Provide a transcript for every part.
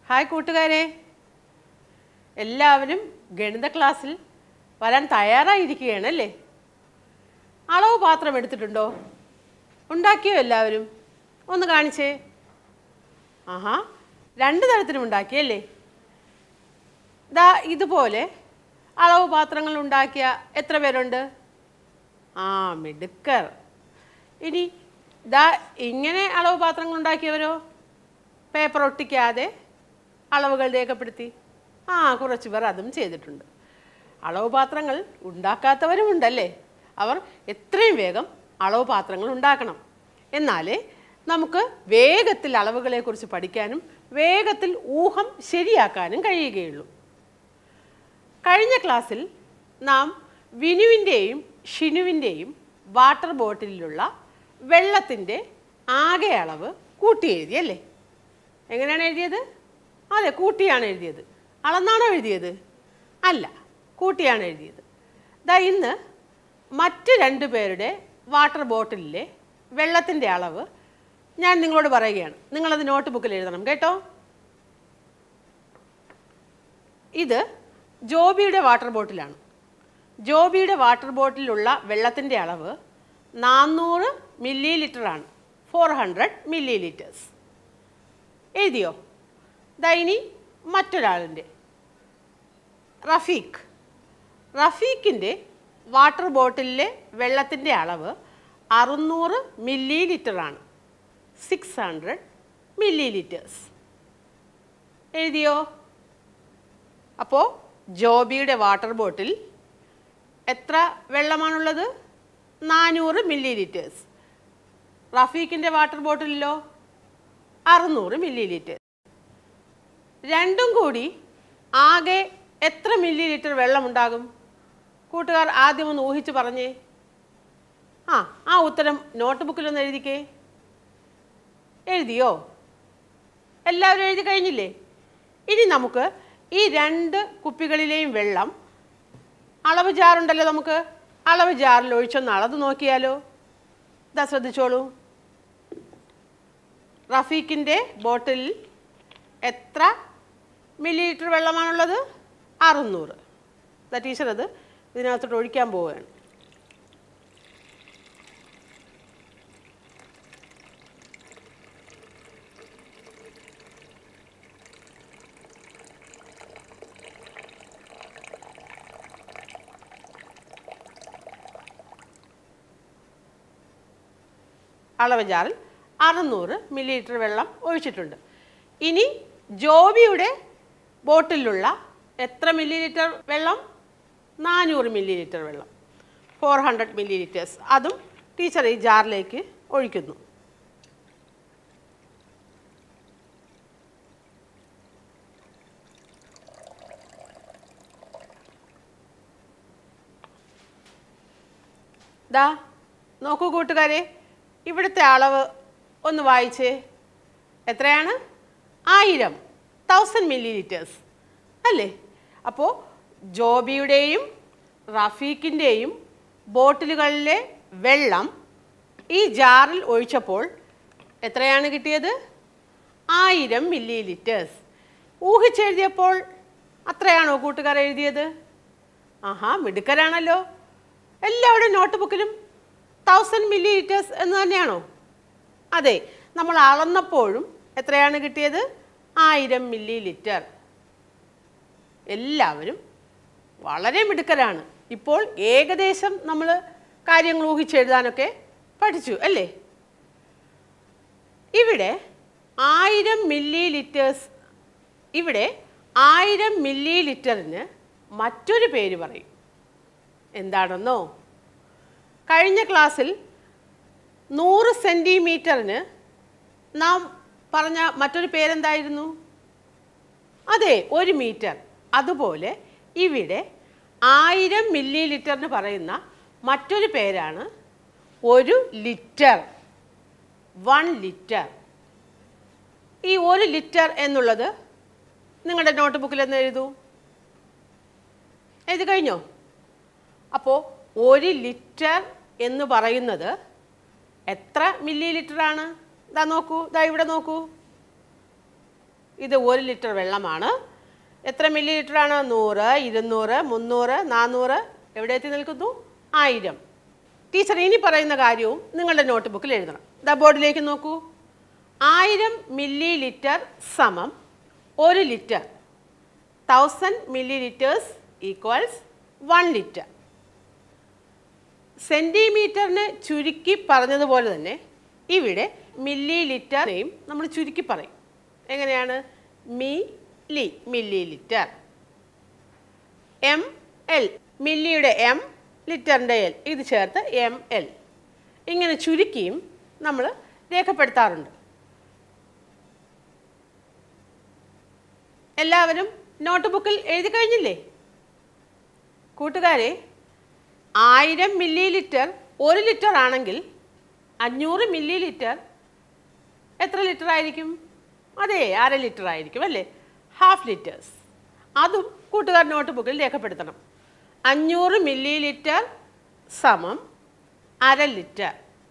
hi കൂട്ടുകാരെ എല്ലാവരും ഗണിത ക്ലാസ്സിൽ വരാൻ തയ്യാറായിരിക്കുകയാണ് അല്ലേ അളവ് പാത്രം എടുത്തിട്ടുണ്ടോ ഉണ്ടാക്കിയോ എല്ലാവരും ഒന്ന് കാണിച്ചേ ആഹാ രണ്ട് തരത്തിലും ഉണ്ടാക്കിയല്ലേ ദാ ഇതുപോലെ അളവ് പാത്രങ്ങൾ ഉണ്ടാക്കിയ എത്ര പേരുണ്ട് ആ മിടുക്കർ ഇനി ദാ ഇങ്ങനെ അളവ് പാത്രങ്ങൾ ഉണ്ടാക്കിയവരോ പേപ്പർ ഒട്ടിക്കാതെ അളവുകൾ രേഖപ്പെടുത്തി ആ കുറച്ച് പേർ അതും ചെയ്തിട്ടുണ്ട് അളവ് പാത്രങ്ങൾ ഉണ്ടാക്കാത്തവരും ഉണ്ടല്ലേ അവർ എത്രയും വേഗം അളവ് പാത്രങ്ങൾ ഉണ്ടാക്കണം എന്നാലേ നമുക്ക് വേഗത്തിൽ അളവുകളെക്കുറിച്ച് പഠിക്കാനും വേഗത്തിൽ ഊഹം ശരിയാക്കാനും കഴിയുകയുള്ളൂ കഴിഞ്ഞ ക്ലാസ്സിൽ നാം വിനുവിൻ്റെയും ഷിനുവിൻ്റെയും വാട്ടർ ബോട്ടിലുള്ള വെള്ളത്തിൻ്റെ ആകെ അളവ് കൂട്ടി എഴുതിയല്ലേ എങ്ങനെയാണ് എഴുതിയത് അതെ കൂട്ടിയാണ് എഴുതിയത് അളന്നാണോ എഴുതിയത് അല്ല കൂട്ടിയാണ് എഴുതിയത് ദാ ഇന്ന് മറ്റ് രണ്ട് പേരുടെ വാട്ടർ ബോട്ടിലിലെ വെള്ളത്തിൻ്റെ അളവ് ഞാൻ നിങ്ങളോട് പറയുകയാണ് നിങ്ങളത് നോട്ട് ബുക്കിൽ എഴുതണം കേട്ടോ ഇത് ജോബിയുടെ വാട്ടർ ബോട്ടിലാണ് ജോബിയുടെ വാട്ടർ ബോട്ടിലുള്ള വെള്ളത്തിൻ്റെ അളവ് നാനൂറ് മില്ലി ലിറ്ററാണ് ഫോർ ഹൺഡ്രഡ് മില്ലി ലിറ്റേഴ്സ് എഴുതിയോ ദാ ഇനി മറ്റൊരാളിൻ്റെ റഫീഖ് റഫീഖിൻ്റെ വാട്ടർ ബോട്ടിലിലെ വെള്ളത്തിൻ്റെ അളവ് അറുന്നൂറ് മില്ലി ലിറ്ററാണ് സിക്സ് ഹൺഡ്രഡ് മില്ലി ലിറ്റേഴ്സ് എഴുതിയോ അപ്പോൾ ജോബിയുടെ വാട്ടർ ബോട്ടിൽ എത്ര വെള്ളമാണുള്ളത് നാനൂറ് മില്ലി ലിറ്റേഴ്സ് റഫീഖിൻ്റെ വാട്ടർ ബോട്ടിലിലോ അറുന്നൂറ് മില്ലി ലിറ്റർ രണ്ടും കൂടി ആകെ എത്ര മില്ലി ലിറ്റർ വെള്ളമുണ്ടാകും കൂട്ടുകാർ ആദ്യം ഒന്ന് ഊഹിച്ച് പറഞ്ഞേ ആ ആ ഉത്തരം നോട്ട് ബുക്കിലൊന്ന് എഴുതിക്കേ എഴുതിയോ എല്ലാവരും എഴുതി കഴിഞ്ഞില്ലേ ഇനി നമുക്ക് ഈ രണ്ട് കുപ്പികളിലെയും വെള്ളം അളവ് ജാറുണ്ടല്ലോ നമുക്ക് അളവ് ജാറിൽ ഒഴിച്ചൊന്ന് അളന്ന് നോക്കിയാലോ ഇതാ ശ്രദ്ധിച്ചോളൂ റഫീഖിൻ്റെ ബോട്ടിലിൽ എത്ര മില്ലി ലിറ്റർ വെള്ളമാണുള്ളത് അറുന്നൂറ് ദാ ടീച്ചർ അത് ഇതിനകത്തോട്ട് ഒഴിക്കാൻ പോവുകയാണ് അളവ് ജാറിൽ അറുന്നൂറ് മില്ലി ലിറ്റർ വെള്ളം ഒഴിച്ചിട്ടുണ്ട് ഇനി ജോബിയുടെ ബോട്ടിലുള്ള എത്ര മില്ലി ലിറ്റർ വെള്ളം നാനൂറ് മില്ലി ലിറ്റർ വെള്ളം ഫോർ ഹൺഡ്രഡ് മില്ലി ലിറ്റേഴ്സ് അതും ടീച്ചർ ഈ ജാറിലേക്ക് ഒഴിക്കുന്നു ദാ നോക്കൂ കൂട്ടുകാരെ ഇവിടുത്തെ അളവ് ഒന്ന് വായിച്ചേ എത്രയാണ് ആയിരം തൗസൻഡ് മില്ലി ലിറ്റേഴ്സ് അല്ലേ അപ്പോൾ ജോബിയുടെയും റഫീഖിൻ്റെയും ബോട്ടിലുകളിലെ വെള്ളം ഈ ജാറിൽ ഒഴിച്ചപ്പോൾ എത്രയാണ് കിട്ടിയത് ആയിരം മില്ലി ലിറ്റേഴ്സ് ഊഹിച്ചെഴുതിയപ്പോൾ അത്രയാണോ കൂട്ടുകാർ എഴുതിയത് ആഹാ മിടുക്കരാണല്ലോ എല്ലാവരുടെ നോട്ട് ബുക്കിലും തൗസൻഡ് മില്ലി ലിറ്റേഴ്സ് എന്ന് തന്നെയാണോ അതെ നമ്മൾ അളന്നപ്പോഴും എത്രയാണ് കിട്ടിയത് ആയിരം മില്ലി ലിറ്റർ എല്ലാവരും വളരെ മിടുക്കരാണ് ഇപ്പോൾ ഏകദേശം നമ്മൾ കാര്യങ്ങൾ ഊഹിച്ചെഴുതാനൊക്കെ പഠിച്ചു അല്ലേ ഇവിടെ ആയിരം മില്ലി ലിറ്റേഴ്സ് ഇവിടെ ആയിരം മില്ലി ലിറ്ററിന് മറ്റൊരു പേര് പറയും എന്താണെന്നോ കഴിഞ്ഞ ക്ലാസ്സിൽ നൂറ് സെൻറ്റിമീറ്ററിന് നാം പറഞ്ഞ മറ്റൊരു പേരെന്തായിരുന്നു അതെ ഒരു മീറ്റർ അതുപോലെ ഇവിടെ ആയിരം മില്ലി ലിറ്ററിന് പറയുന്ന മറ്റൊരു പേരാണ് ഒരു ലിറ്റർ വൺ ലിറ്റർ ഈ ഒരു ലിറ്റർ എന്നുള്ളത് നിങ്ങളുടെ നോട്ട് ബുക്കിൽ എന്ന് എഴുതൂ എഴുതി കഴിഞ്ഞോ അപ്പോൾ ഒരു ലിറ്റർ എന്ന് പറയുന്നത് എത്ര മില്ലി ലിറ്റർ ആണ് ഇതാ നോക്കൂ ഇതാ ഇവിടെ നോക്കൂ ഇത് ഒരു ലിറ്റർ വെള്ളമാണ് എത്ര മില്ലി ലിറ്ററാണ് നൂറ് ഇരുന്നൂറ് മുന്നൂറ് നാനൂറ് എവിടെ എത്തി നിൽക്കുന്നു ആയിരം ടീച്ചർ ഇനി പറയുന്ന കാര്യവും നിങ്ങളുടെ നോട്ട് ബുക്കിൽ എഴുതണം ദ ബോർഡിലേക്ക് നോക്കൂ ആയിരം മില്ലി ലിറ്റർ സമം ഒരു litre thousand millilitres equals one litre സെൻറ്റിമീറ്ററിന് ചുരുക്കി പറഞ്ഞതുപോലെ തന്നെ ഇവിടെ മില്ലി ലിറ്ററിനെയും നമ്മൾ ചുരുക്കി പറയും എങ്ങനെയാണ് മി ലി മില്ലി ലിറ്റർ എം എൽ മില്ലിയുടെ എം ലിറ്ററിൻ്റെ എൽ ഇത് ചേർത്ത് എം എൽ ഇങ്ങനെ ചുരുക്കിയും നമ്മൾ രേഖപ്പെടുത്താറുണ്ട് എല്ലാവരും നോട്ട് ബുക്കിൽ എഴുതി കഴിഞ്ഞില്ലേ കൂട്ടുകാരെ ആയിരം മില്ലി ലിറ്റർ ഒരു ലിറ്റർ ആണെങ്കിൽ അഞ്ഞൂറ് മില്ലി ലിറ്റർ എത്ര ലിറ്റർ ആയിരിക്കും അതെ അര ലിറ്റർ ആയിരിക്കും അല്ലേ ഹാഫ് ലിറ്റേഴ്സ് അതും കൂട്ടുകാർ നോട്ട് ബുക്കിൽ രേഖപ്പെടുത്തണം അഞ്ഞൂറ് മില്ലി ലിറ്റർ സമം അര ലിറ്റർ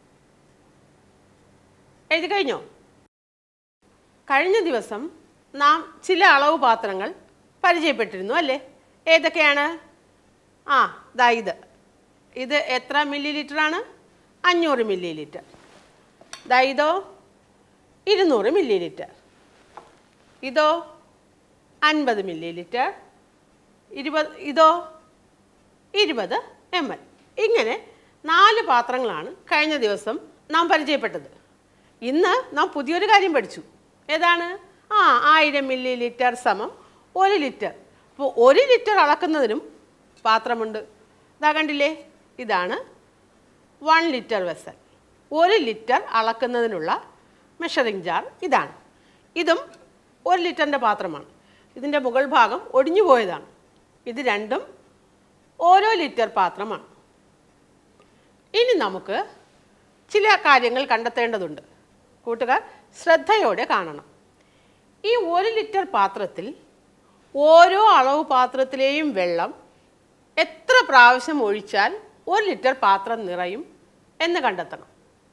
എഴുതി കഴിഞ്ഞോ കഴിഞ്ഞ ദിവസം നാം ചില അളവ് പാത്രങ്ങൾ പരിചയപ്പെട്ടിരുന്നു അല്ലേ ഏതൊക്കെയാണ് ആ ദാ ഇത് ഇത് എത്ര മില്ലി ലിറ്ററാണ് അഞ്ഞൂറ് മില്ലി ലിറ്റർ ദാ ഇതോ ഇരുന്നൂറ് മില്ലി ലിറ്റർ ഇതോ അൻപത് മില്ലി ലിറ്റർ ഇരുപത് ഇതോ ഇരുപത് എം എൽ ഇങ്ങനെ നാല് പാത്രങ്ങളാണ് കഴിഞ്ഞ ദിവസം നാം പരിചയപ്പെട്ടത് ഇന്ന് നാം പുതിയൊരു കാര്യം പഠിച്ചു ഏതാണ് ആ ആയിരം മില്ലി ലിറ്റർ സമം ഒരു ലിറ്റർ അപ്പോൾ ഒരു ലിറ്റർ അളക്കുന്നതിനും പാത്രമുണ്ട് ഇതാ കണ്ടില്ലേ ഇതാണ് വൺ ലിറ്റർ വെസൽ ഒരു ലിറ്റർ അളക്കുന്നതിനുള്ള മെഷറിംഗ് ജാർ ഇതാണ് ഇതും ഒരു ലിറ്ററിൻ്റെ പാത്രമാണ് ഇതിൻ്റെ മുകൾ ഭാഗം ഒടിഞ്ഞു പോയതാണ് ഇത് രണ്ടും ഓരോ ലിറ്റർ പാത്രമാണ് ഇനി നമുക്ക് ചില കാര്യങ്ങൾ കണ്ടെത്തേണ്ടതുണ്ട് കൂട്ടുകാർ ശ്രദ്ധയോടെ കാണണം ഈ ഒരു ലിറ്റർ പാത്രത്തിൽ ഓരോ അളവ് പാത്രത്തിലെയും വെള്ളം എത്ര പ്രാവശ്യം ഒഴിച്ചാൽ ഒരു ലിറ്റർ പാത്രം നിറയും എന്ന് കണ്ടെത്തണം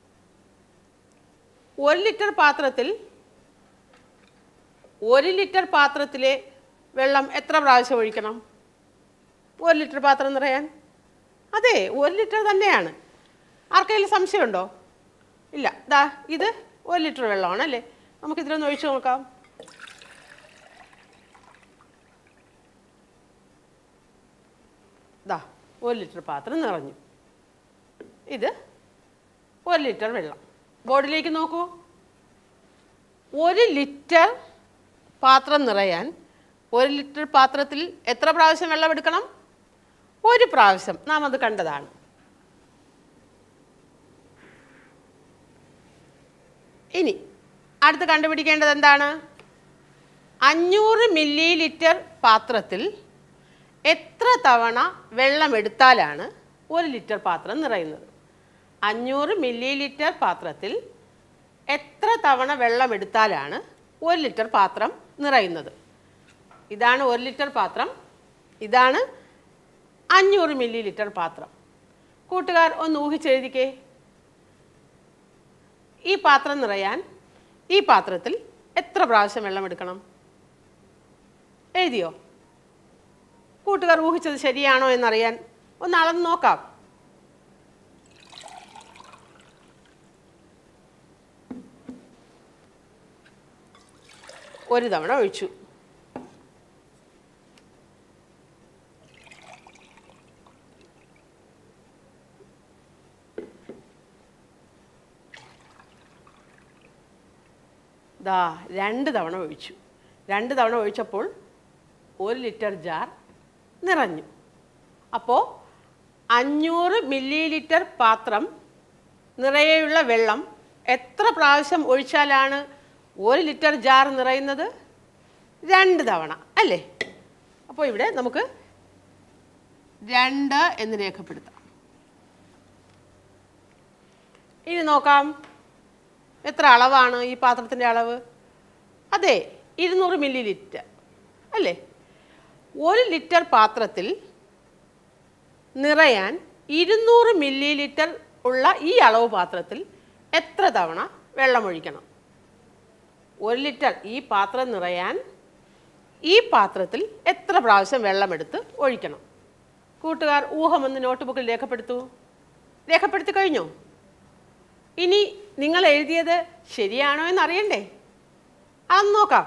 ഒരു ലിറ്റർ പാത്രത്തിൽ ഒരു ലിറ്റർ പാത്രത്തിലെ വെള്ളം എത്ര പ്രാവശ്യം ഒഴിക്കണം ഒരു ലിറ്റർ പാത്രം നിറയാൻ അതെ ഒരു ലിറ്റർ തന്നെയാണ് ആർക്കെങ്കിലും സംശയമുണ്ടോ ഇല്ല ദാ ഇത് ഒരു ലിറ്റർ വെള്ളമാണ് അല്ലേ നമുക്ക് ഇതിലൊന്ന് ഒഴിച്ചു നോക്കാം ദാ ഒരു ലിറ്റർ പാത്രം നിറഞ്ഞു ഇത് ഒരു ലിറ്റർ വെള്ളം ബോർഡിലേക്ക് നോക്കൂ ഒരു ലിറ്റർ പാത്രം നിറയാൻ ഒരു ലിറ്റർ പാത്രത്തിൽ എത്ര പ്രാവശ്യം വെള്ളം എടുക്കണം ഒരു പ്രാവശ്യം നാം അത് കണ്ടതാണ് ഇനി അടുത്ത് കണ്ടുപിടിക്കേണ്ടത് എന്താണ് അഞ്ഞൂറ് മില്ലി ലിറ്റർ പാത്രത്തിൽ എത്ര തവണ വെള്ളം എടുത്താലാണ് ഒരു ലിറ്റർ പാത്രം നിറയുന്നത് അഞ്ഞൂറ് മില്ലി ലിറ്റർ പാത്രത്തിൽ എത്ര തവണ വെള്ളം എടുത്താലാണ് ഒരു ലിറ്റർ പാത്രം നിറയുന്നത് ഇതാണ് ഒരു ലിറ്റർ പാത്രം ഇതാണ് അഞ്ഞൂറ് മില്ലി ലിറ്റർ പാത്രം കൂട്ടുകാർ ഒന്ന് ഊഹിച്ചെഴുതിക്കേ ഈ പാത്രം നിറയാൻ ഈ പാത്രത്തിൽ എത്ര പ്രാവശ്യം വെള്ളം എടുക്കണം എഴുതിയോ കൂട്ടുകാർ ഊഹിച്ചത് ശരിയാണോ എന്നറിയാൻ ഒന്ന് അളന്ന് നോക്കാം ഒരു തവണ ഒഴിച്ചു ദാ രണ്ട് തവണ ഒഴിച്ചു രണ്ട് തവണ ഒഴിച്ചപ്പോൾ ഒരു ലിറ്റർ ജാർ നിറഞ്ഞു അപ്പോൾ അഞ്ഞൂറ് മില്ലി ലിറ്റർ പാത്രം നിറയെയുള്ള വെള്ളം എത്ര പ്രാവശ്യം ഒഴിച്ചാലാണ് ഒരു ലിറ്റർ ജാർ നിറയുന്നത് രണ്ട് തവണ അല്ലേ അപ്പോൾ ഇവിടെ നമുക്ക് രണ്ട് എന്ന് രേഖപ്പെടുത്താം ഇനി നോക്കാം എത്ര അളവാണ് ഈ പാത്രത്തിൻ്റെ അളവ് അതെ ഇരുന്നൂറ് മില്ലി ലിറ്റർ അല്ലേ ഒരു ലിറ്റർ പാത്രത്തിൽ നിറയാൻ ഇരുന്നൂറ് മില്ലി ലിറ്റർ ഉള്ള ഈ അളവ് പാത്രത്തിൽ എത്ര തവണ വെള്ളം ഒഴിക്കണം ഒരു ലിറ്റർ ഈ പാത്രം നിറയാൻ ഈ പാത്രത്തിൽ എത്ര പ്രാവശ്യം വെള്ളമെടുത്ത് ഒഴിക്കണം കൂട്ടുകാർ ഊഹമൊന്ന് നോട്ട് ബുക്കിൽ രേഖപ്പെടുത്തൂ രേഖപ്പെടുത്തി കഴിഞ്ഞോ ഇനി നിങ്ങൾ എഴുതിയത് ശരിയാണോ എന്ന് അറിയണ്ടേ അതൊന്ന് നോക്കാം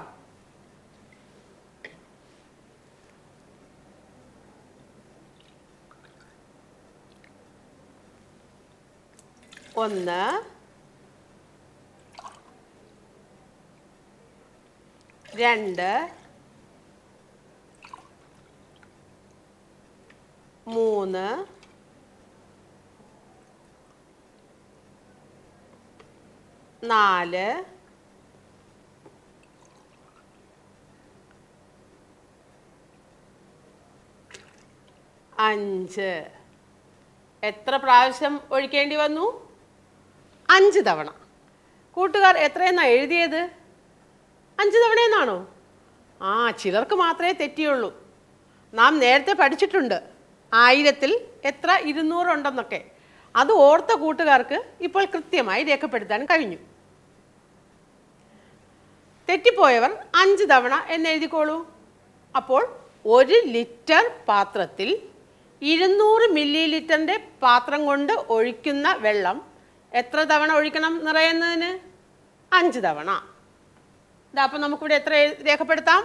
ഒന്ന് രണ്ട് മൂന്ന് നാല് അഞ്ച് എത്ര പ്രാവശ്യം ഒഴിക്കേണ്ടി വന്നു അഞ്ച് തവണ കൂട്ടുകാർ എത്രയെന്നാ എഴുതിയത് അഞ്ച് തവണയെന്നാണോ ആ ചിലർക്ക് മാത്രമേ തെറ്റിയുള്ളൂ നാം നേരത്തെ പഠിച്ചിട്ടുണ്ട് ആയിരത്തിൽ എത്ര ഇരുന്നൂറുണ്ടെന്നൊക്കെ അത് ഓർത്ത കൂട്ടുകാർക്ക് ഇപ്പോൾ കൃത്യമായി രേഖപ്പെടുത്താൻ കഴിഞ്ഞു തെറ്റിപ്പോയവർ അഞ്ച് തവണ എന്നെഴുതിക്കോളൂ അപ്പോൾ ഒരു ലിറ്റർ പാത്രത്തിൽ ഇരുന്നൂറ് മില്ലി ലിറ്ററിൻ്റെ പാത്രം കൊണ്ട് ഒഴിക്കുന്ന വെള്ളം എത്ര തവണ ഒഴിക്കണം നിറയുന്നതിന് അഞ്ച് തവണ ഇതാ അപ്പം നമുക്കിവിടെ എത്ര എഴു- രേഖപ്പെടുത്താം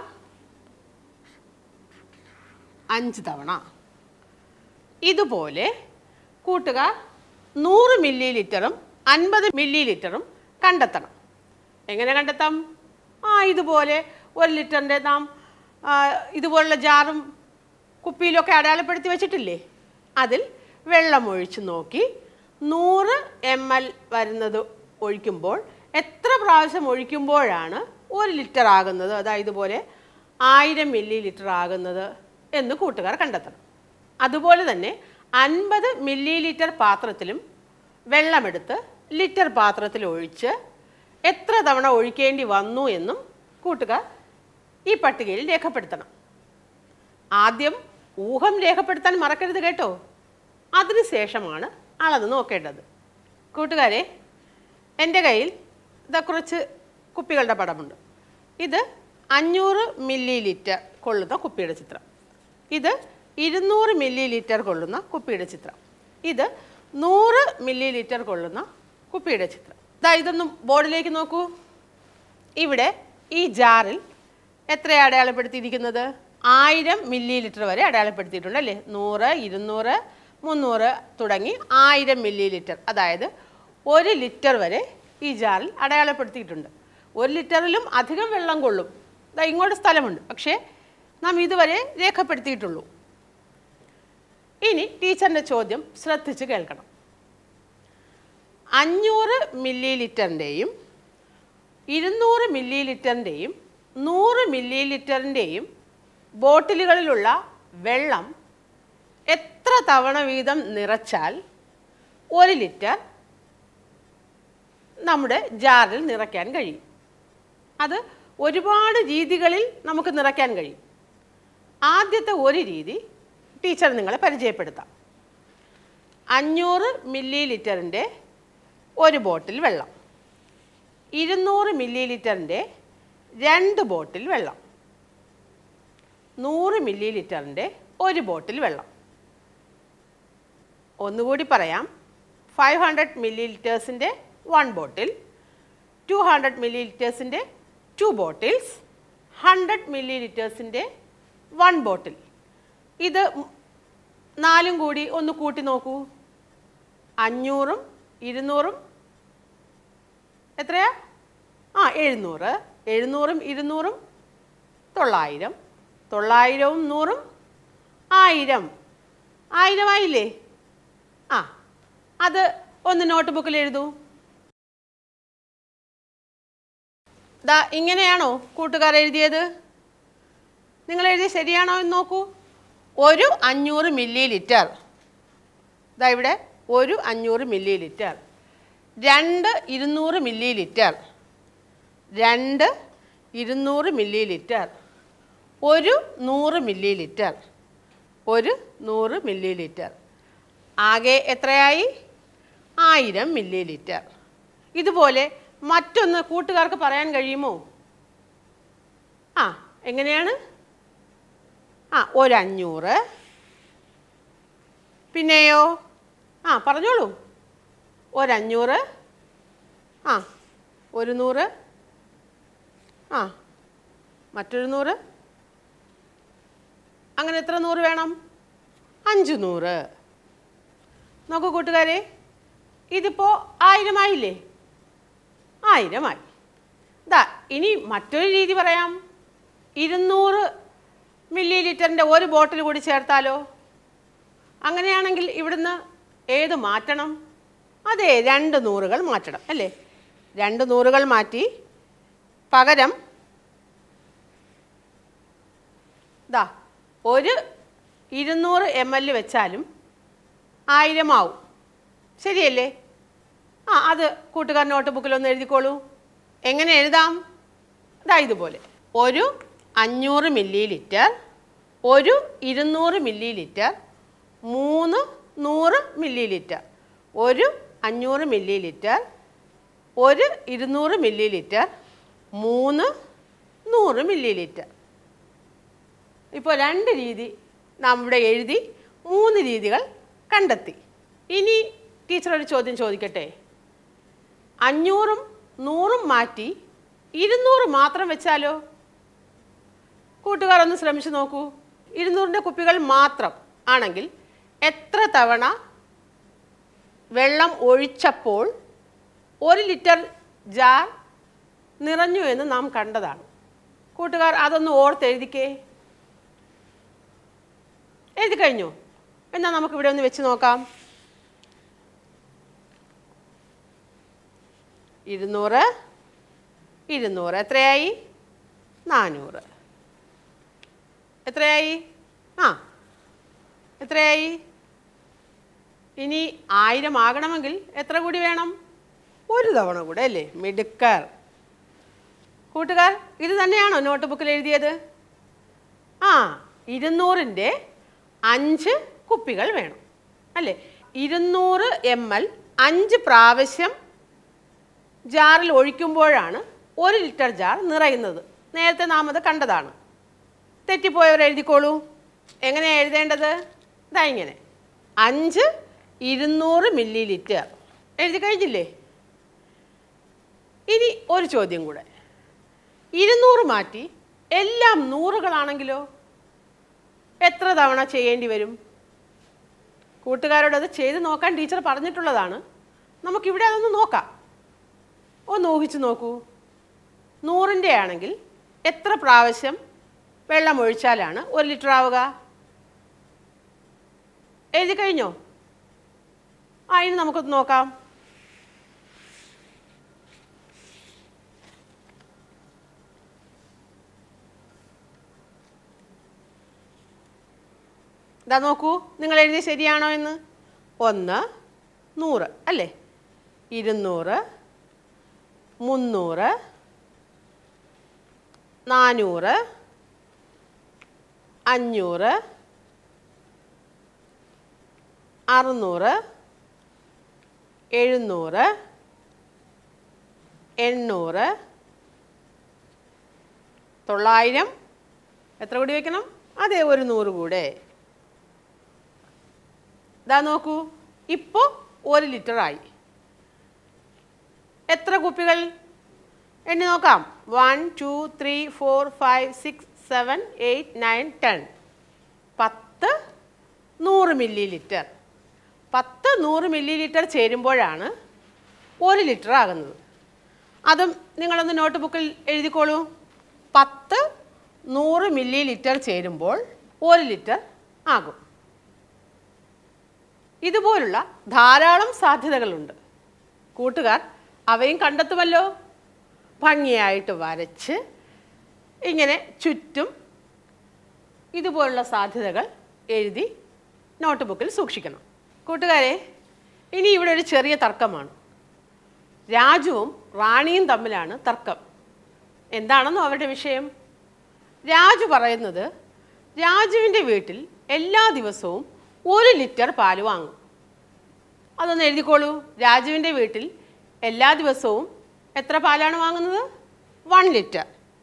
അഞ്ച് തവണ ഇതുപോലെ കൂട്ടുകാർ നൂറ് മില്ലി ലിറ്ററും അൻപത് മില്ലി ലിറ്ററും കണ്ടെത്തണം എങ്ങനെ കണ്ടെത്താം ആ ഇതുപോലെ ഒരു ലിറ്ററിൻ്റെ നാം ആ, ഇതുപോലുള്ള ജാറും കുപ്പിയിലൊക്കെ അടയാളപ്പെടുത്തി വെച്ചിട്ടില്ലേ അതിൽ വെള്ളം ഒഴിച്ച് നോക്കി നൂറ് എം എൽ വരുന്നത് ഒഴിക്കുമ്പോൾ എത്ര പ്രാവശ്യം ഒഴിക്കുമ്പോഴാണ് ഒരു ലിറ്റർ ആകുന്നത് അതായത് ഇതുപോലെ ആയിരം മില്ലി ലിറ്റർ ആകുന്നത് എന്ന് കൂട്ടുകാർ കണ്ടെത്തണം അതുപോലെ തന്നെ അൻപത് മില്ലി ലിറ്റർ പാത്രത്തിലും വെള്ളമെടുത്ത് ലിറ്റർ പാത്രത്തിൽ ഒഴിച്ച് എത്ര തവണ ഒഴിക്കേണ്ടി വന്നു എന്നും കൂട്ടുകാർ ഈ പട്ടികയിൽ രേഖപ്പെടുത്തണം ആദ്യം ഊഹം രേഖപ്പെടുത്താൻ മറക്കരുത് കേട്ടോ അതിനുശേഷമാണ് അളന്ന് നോക്കേണ്ടത് കൂട്ടുകാരെ എൻ്റെ കയ്യിൽ ഇതാ കുറച്ച് കുപ്പികളുടെ പടമുണ്ട് ഇത് അഞ്ഞൂറ് മില്ലി ലിറ്റർ കൊള്ളുന്ന കുപ്പിയുടെ ചിത്രം ഇത് ഇരുന്നൂറ് മില്ലി ലിറ്റർ കൊള്ളുന്ന കുപ്പിയുടെ ചിത്രം ഇത് നൂറ് മില്ലി ലിറ്റർ കൊള്ളുന്ന കുപ്പിയുടെ ചിത്രം ഇതാ ഇതൊന്ന് ബോർഡിലേക്ക് നോക്കൂ ഇവിടെ ഈ ജാറിൽ എത്ര അടയാളപ്പെടുത്തിയിരിക്കുന്നത് ആയിരം മില്ലി ലിറ്റർ വരെ അടയാളപ്പെടുത്തിയിട്ടുണ്ട് അല്ലേ നൂറ് ഇരുന്നൂറ് മുന്നൂറ് തുടങ്ങി ആയിരം മില്ലി ലിറ്റർ അതായത് ഒരു ലിറ്റർ വരെ ഈ ജാറിൽ അടയാളപ്പെടുത്തിയിട്ടുണ്ട് ഒരു ലിറ്ററിലും അധികം വെള്ളം കൊള്ളും ദാ ഇങ്ങോട്ട് സ്ഥലമുണ്ട് പക്ഷേ നാം ഇതുവരെ രേഖപ്പെടുത്തിയിട്ടുള്ളൂ ഇനി ടീച്ചറിൻ്റെ ചോദ്യം ശ്രദ്ധിച്ച് കേൾക്കണം അഞ്ഞൂറ് മില്ലി ലിറ്ററിൻ്റെയും ഇരുന്നൂറ് മില്ലി ലിറ്ററിൻ്റെയും നൂറ് മില്ലി ലിറ്ററിൻ്റെയും ബോട്ടിലുകളിലുള്ള വെള്ളം എത്ര തവണ വീതം നിറച്ചാൽ ഒരു ലിറ്റർ നമ്മുടെ ജാറിൽ നിറയ്ക്കാൻ കഴിയും അത് ഒരുപാട് രീതികളിൽ നമുക്ക് നിറയ്ക്കാൻ കഴിയും ആദ്യത്തെ ഒരു രീതി ടീച്ചർ നിങ്ങളെ പരിചയപ്പെടുത്താം അഞ്ഞൂറ് മില്ലി ലിറ്ററിൻ്റെ ഒരു ബോട്ടിൽ വെള്ളം ഇരുന്നൂറ് മില്ലി ലിറ്ററിൻ്റെ രണ്ട് ബോട്ടിൽ വെള്ളം നൂറ് മില്ലി ലിറ്ററിൻ്റെ ഒരു ബോട്ടിൽ വെള്ളം ഒന്നുകൂടി പറയാം ഫൈവ് ഹൺഡ്രഡ് മില്ലി ലിറ്റേഴ്സിൻ്റെ വൺ ബോട്ടിൽ ടു ഹൺഡ്രഡ് മില്ലി ലിറ്റേഴ്സിൻ്റെ ടു ബോട്ടിൽസ് ഹൺഡ്രഡ് മില്ലി ലിറ്റേഴ്സിൻ്റെ വൺ ബോട്ടിൽ ഇത് ഉം നാലും കൂടി ഒന്ന് കൂട്ടി നോക്കൂ അഞ്ഞൂറും ഇരുന്നൂറും എത്രയാ ആ എഴുന്നൂറ് എഴുന്നൂറും ഇരുന്നൂറും തൊള്ളായിരം തൊള്ളായിരവും നൂറും ആയിരം ആയിരമായില്ലേ ആ അത് ഒന്ന് നോട്ട് ബുക്കിൽ എഴുതൂ ദാ ഇങ്ങനെയാണോ കൂട്ടുകാർ എഴുതിയത് നിങ്ങൾ എഴുതിയത് ശരിയാണോ എന്ന് നോക്കൂ ഒരു അഞ്ഞൂറ് മില്ലി ലിറ്റർ ഇതാ ഇവിടെ ഒരു അഞ്ഞൂറ് മില്ലി ലിറ്റർ രണ്ട് ഇരുന്നൂറ് മില്ലി ലിറ്റർ രണ്ട് ഇരുന്നൂറ് മില്ലി ലിറ്റർ ഒരു നൂറ് മില്ലി ലിറ്റർ ഒരു നൂറ് മില്ലി ലിറ്റർ ആകെ എത്രയായി ആയിരം മില്ലി ലിറ്റർ ഇതുപോലെ മറ്റൊന്ന് കൂട്ടുകാർക്ക് പറയാൻ കഴിയുമോ ആ എങ്ങനെയാണ് ആ ഒരു അഞ്ഞൂറ് പിന്നെയോ ആ പറഞ്ഞോളൂ ഒരഞ്ഞൂറ് ആ ഒരു നൂറ് ആ മറ്റൊരു നൂറ് അങ്ങനെ എത്ര നൂറ് വേണം അഞ്ച് നൂറ് നോക്കൂ കൂട്ടുകാരെ ഇതിപ്പോൾ ആയിരമായില്ലേ ആയിരമായി ദാ ഇനി മറ്റൊരു രീതി പറയാം ഇരുന്നൂറ് മില്ലി ലിറ്ററിൻ്റെ ഒരു ബോട്ടിൽ കൂടി ചേർത്താലോ അങ്ങനെയാണെങ്കിൽ ഇവിടുന്ന് ഏത് മാറ്റണം അതെ രണ്ട് നൂറുകൾ മാറ്റണം അല്ലേ രണ്ട് നൂറുകൾ മാറ്റി പകരം ദാ ഒരു ഇരുന്നൂറ് എം എൽ വെച്ചാലും ആയിരമാവും ശരിയല്ലേ ആ അത് കൂട്ടുകാർ നോട്ട് ബുക്കിലൊന്ന് എഴുതിക്കോളൂ എങ്ങനെ എഴുതാം ഇതാ ഇതുപോലെ ഒരു അഞ്ഞൂറ് മില്ലി ലിറ്റർ ഒരു ഇരുന്നൂറ് മില്ലി ലിറ്റർ മൂന്ന് നൂറ് മില്ലി ലിറ്റർ ഒരു അഞ്ഞൂറ് മില്ലി ലിറ്റർ ഒരു ഇരുന്നൂറ് മില്ലി ലിറ്റർ മൂന്ന് നൂറ് മില്ലി ലിറ്റർ ഇപ്പോൾ രണ്ട് രീതി നാം ഇവിടെ എഴുതി മൂന്ന് രീതികൾ കണ്ടെത്തി ഇനി ടീച്ചർ ഒരു ചോദ്യം ചോദിക്കട്ടെ അഞ്ഞൂറും നൂറും മാറ്റി ഇരുന്നൂറ് മാത്രം വെച്ചാലോ കൂട്ടുകാർ ഒന്ന് ശ്രമിച്ചു നോക്കൂ ഇരുന്നൂറിൻ്റെ കുപ്പികൾ മാത്രം ആണെങ്കിൽ എത്ര തവണ വെള്ളം ഒഴിച്ചപ്പോൾ ഒരു ലിറ്റർ ജാർ നിറഞ്ഞു എന്ന് നാം കണ്ടതാണ് കൂട്ടുകാർ അതൊന്ന് ഓർത്തെഴുതിക്കേ എഴുതി കഴിഞ്ഞു എന്നാൽ നമുക്കിവിടെ ഒന്ന് വെച്ച് നോക്കാം ഇരുന്നൂറ് ഇരുന്നൂറ് എത്രയായി നാനൂറ് എത്രയായി ആ എത്രയായി ഇനി ആയിരം ആകണമെങ്കിൽ എത്ര കൂടി വേണം ഒരു തവണ കൂടെ അല്ലേ മിടുക്കർ കൂട്ടുകാർ ഇത് തന്നെയാണോ നോട്ട് ബുക്കിൽ എഴുതിയത് ആ ഇരുന്നൂറിൻ്റെ അഞ്ച് കുപ്പികൾ വേണം അല്ലേ ഇരുന്നൂറ് എം എൽ അഞ്ച് പ്രാവശ്യം ജാറിൽ ഒഴിക്കുമ്പോഴാണ് ഒരു ലിറ്റർ ജാർ നിറയുന്നത് നേരത്തെ നാം അത് കണ്ടതാണ് തെറ്റിപ്പോയവർ എഴുതിക്കോളൂ എങ്ങനെയാണ് എഴുതേണ്ടത് ഇതാ ഇങ്ങനെ അഞ്ച് ഇരുന്നൂറ് മില്ലി ലിറ്റർ എഴുതി കഴിഞ്ഞില്ലേ ഇനി ഒരു ചോദ്യം കൂടെ ഇരുന്നൂറ് മാറ്റി എല്ലാം നൂറുകളാണെങ്കിലോ എത്ര തവണ ചെയ്യേണ്ടി വരും കൂട്ടുകാരോട് അത് ചെയ്ത് നോക്കാൻ ടീച്ചർ പറഞ്ഞിട്ടുള്ളതാണ് നമുക്കിവിടെ അതൊന്ന് നോക്കാം ഒന്ന് ഊഹിച്ച് നോക്കൂ നൂറിൻ്റെ ആണെങ്കിൽ എത്ര പ്രാവശ്യം വെള്ളം ഒഴിച്ചാലാണ് ഒരു ലിറ്റർ ആവുക എഴുതി കഴിഞ്ഞോ ആ ഇനി നമുക്കൊന്ന് നോക്കാം ഇതാ നോക്കൂ നിങ്ങൾ എഴുതിയ ശരിയാണോ എന്ന് ഒന്ന് നൂറ് അല്ലേ ഇരുന്നൂറ് മുന്നൂറ് നാനൂറ് അഞ്ഞൂറ് അറുന്നൂറ് എഴുന്നൂറ് എണ്ണൂറ് തൊള്ളായിരം എത്ര കൂടി വെക്കണം അതെ ഒരു നൂറ് കൂടെ ഇതാ നോക്കൂ ഇപ്പോൾ ഒരു ലിറ്റർ ആയി എത്ര കുപ്പികൾ എണ്ണി നോക്കാം one two three four five six seven eight nine ten പത്ത് നൂറ് മില്ലി ലിറ്റർ പത്ത് നൂറ് മില്ലി ലിറ്റർ ചേരുമ്പോഴാണ് ഒരു ലിറ്റർ ആകുന്നത് അതും നിങ്ങളൊന്ന് നോട്ട് ബുക്കിൽ എഴുതിക്കോളൂ പത്ത് നൂറ് മില്ലി ലിറ്റർ ചേരുമ്പോൾ ഒരു ലിറ്റർ ആകും ഇതുപോലുള്ള ധാരാളം സാധ്യതകളുണ്ട് കൂട്ടുകാർ അവയും കണ്ടെത്തുമല്ലോ ഭംഗിയായിട്ട് വരച്ച് ഇങ്ങനെ ചുറ്റും ഇതുപോലുള്ള സാധ്യതകൾ എഴുതി നോട്ട് ബുക്കിൽ സൂക്ഷിക്കണം കൂട്ടുകാരെ ഇനി ഇവിടെ ഒരു ചെറിയ തർക്കമാണ് രാജുവും റാണിയും തമ്മിലാണ് തർക്കം എന്താണെന്നോ അവരുടെ വിഷയം രാജു പറയുന്നത് രാജുവിൻ്റെ വീട്ടിൽ എല്ലാ ദിവസവും ഒരു ലിറ്റർ പാല് വാങ്ങും അതൊന്ന് എഴുതിക്കോളൂ രാജുവിൻ്റെ വീട്ടിൽ എല്ലാ ദിവസവും എത്ര പാലാണ് വാങ്ങുന്നത് വൺ ലിറ്റർ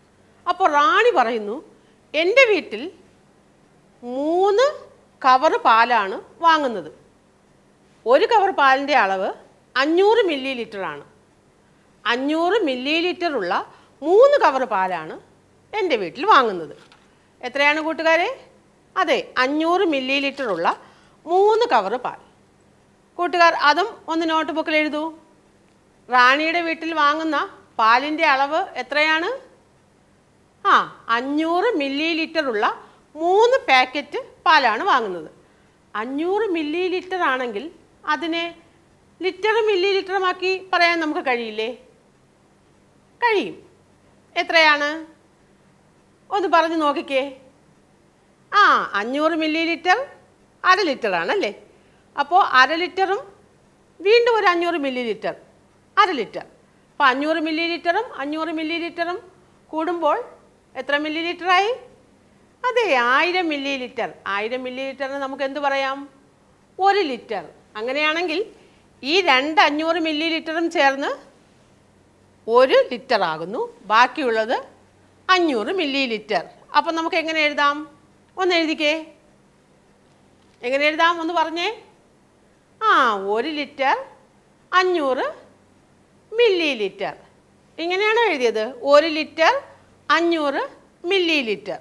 അപ്പോൾ റാണി പറയുന്നു എൻ്റെ വീട്ടിൽ മൂന്ന് കവറ് പാലാണ് വാങ്ങുന്നത് ഒരു കവർ പാലിൻ്റെ അളവ് അഞ്ഞൂറ് മില്ലി ലിറ്ററാണ് അഞ്ഞൂറ് മില്ലി ലിറ്റർ ഉള്ള മൂന്ന് കവർ പാലാണ് എൻ്റെ വീട്ടിൽ വാങ്ങുന്നത് എത്രയാണ് കൂട്ടുകാരെ അതെ അഞ്ഞൂറ് മില്ലി ലിറ്റർ ഉള്ള മൂന്ന് കവർ പാൽ കൂട്ടുകാർ അതും ഒന്ന് നോട്ട് ബുക്കിൽ എഴുതൂ റാണിയുടെ വീട്ടിൽ വാങ്ങുന്ന പാലിൻ്റെ അളവ് എത്രയാണ് ആ അഞ്ഞൂറ് മില്ലി ലിറ്റർ ഉള്ള മൂന്ന് പാക്കറ്റ് പാലാണ് വാങ്ങുന്നത് അഞ്ഞൂറ് മില്ലി ലിറ്റർ ആണെങ്കിൽ അതിനെ ലിറ്ററും മില്ലി ലിറ്ററുമാക്കി പറയാൻ നമുക്ക് കഴിയില്ലേ കഴിയും എത്രയാണ് ഒന്ന് പറഞ്ഞു നോക്കിക്കേ ആ അഞ്ഞൂറ് മില്ലി ലിറ്റർ അര ലിറ്റർ ആണല്ലേ അപ്പോൾ അര ലിറ്ററും വീണ്ടും ഒരു അഞ്ഞൂറ് മില്ലി ലിറ്റർ അര ലിറ്റർ അപ്പോൾ അഞ്ഞൂറ് മില്ലി ലിറ്ററും അഞ്ഞൂറ് മില്ലി ലിറ്ററും കൂടുമ്പോൾ എത്ര മില്ലി ലിറ്ററായി അതെ ആയിരം മില്ലി ലിറ്റർ ആയിരം മില്ലി ലിറ്ററിന് നമുക്ക് എന്ത് പറയാം ഒരു ലിറ്റർ അങ്ങനെയാണെങ്കിൽ ഈ രണ്ട് അഞ്ഞൂറ് മില്ലി ലിറ്ററും ചേർന്ന് ഒരു ലിറ്റർ ആകുന്നു ബാക്കിയുള്ളത് അഞ്ഞൂറ് മില്ലി ലിറ്റർ അപ്പം നമുക്ക് എങ്ങനെ എഴുതാം ഒന്ന് എഴുതിക്കേ എങ്ങനെ എഴുതാം ഒന്ന് പറഞ്ഞേ ആ ഒരു ലിറ്റർ അഞ്ഞൂറ് മില്ലി ലിറ്റർ ഇങ്ങനെയാണോ എഴുതിയത് ഒരു ലിറ്റർ അഞ്ഞൂറ് മില്ലി ലിറ്റർ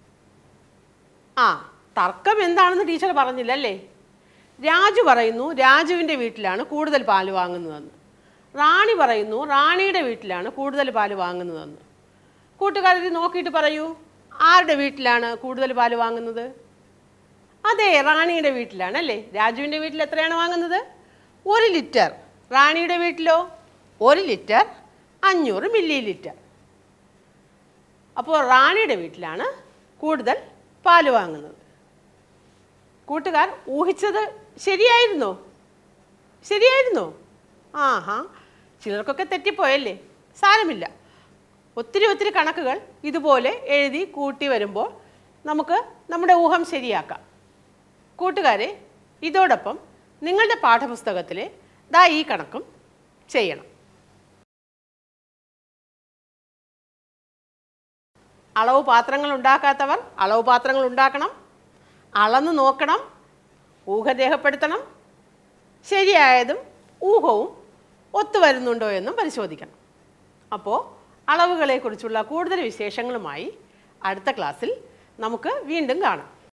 ആ തർക്കം എന്താണെന്ന് ടീച്ചർ പറഞ്ഞില്ല അല്ലേ രാജു പറയുന്നു രാജുവിൻ്റെ വീട്ടിലാണ് കൂടുതൽ പാല് വാങ്ങുന്നതെന്ന് റാണി പറയുന്നു റാണിയുടെ വീട്ടിലാണ് കൂടുതൽ പാല് വാങ്ങുന്നതെന്ന് കൂട്ടുകാരിത് നോക്കിയിട്ട് പറയൂ ആരുടെ വീട്ടിലാണ് കൂടുതൽ പാല് വാങ്ങുന്നത് അതെ റാണിയുടെ വീട്ടിലാണ് അല്ലേ രാജുവിൻ്റെ വീട്ടിൽ എത്രയാണ് വാങ്ങുന്നത് ഒരു ലിറ്റർ റാണിയുടെ വീട്ടിലോ ഒരു ലിറ്റർ അഞ്ഞൂറ് മില്ലി ലിറ്റർ അപ്പോൾ റാണിയുടെ വീട്ടിലാണ് കൂടുതൽ പാല് വാങ്ങുന്നത് കൂട്ടുകാർ ഊഹിച്ചത് ശരിയായിരുന്നോ ശരിയായിരുന്നോ ആഹാ ചിലർക്കൊക്കെ തെറ്റിപ്പോയല്ലേ സാരമില്ല ഒത്തിരി ഒത്തിരി കണക്കുകൾ ഇതുപോലെ എഴുതി കൂട്ടി വരുമ്പോൾ നമുക്ക് നമ്മുടെ ഊഹം ശരിയാക്കാം കൂട്ടുകാരെ ഇതോടൊപ്പം നിങ്ങളുടെ പാഠപുസ്തകത്തിലെ ദാ ഈ കണക്കും ചെയ്യണം അളവ് പാത്രങ്ങൾ ഉണ്ടാക്കാത്തവർ അളവ് പാത്രങ്ങൾ ഉണ്ടാക്കണം അളന്ന് നോക്കണം ഊഹം രേഖപ്പെടുത്തണം ശരിയായതും ഊഹവും ഒത്തുവരുന്നുണ്ടോ എന്നും പരിശോധിക്കണം അപ്പോൾ അളവുകളെക്കുറിച്ചുള്ള കൂടുതൽ വിശേഷങ്ങളുമായി അടുത്ത ക്ലാസ്സിൽ നമുക്ക് വീണ്ടും കാണാം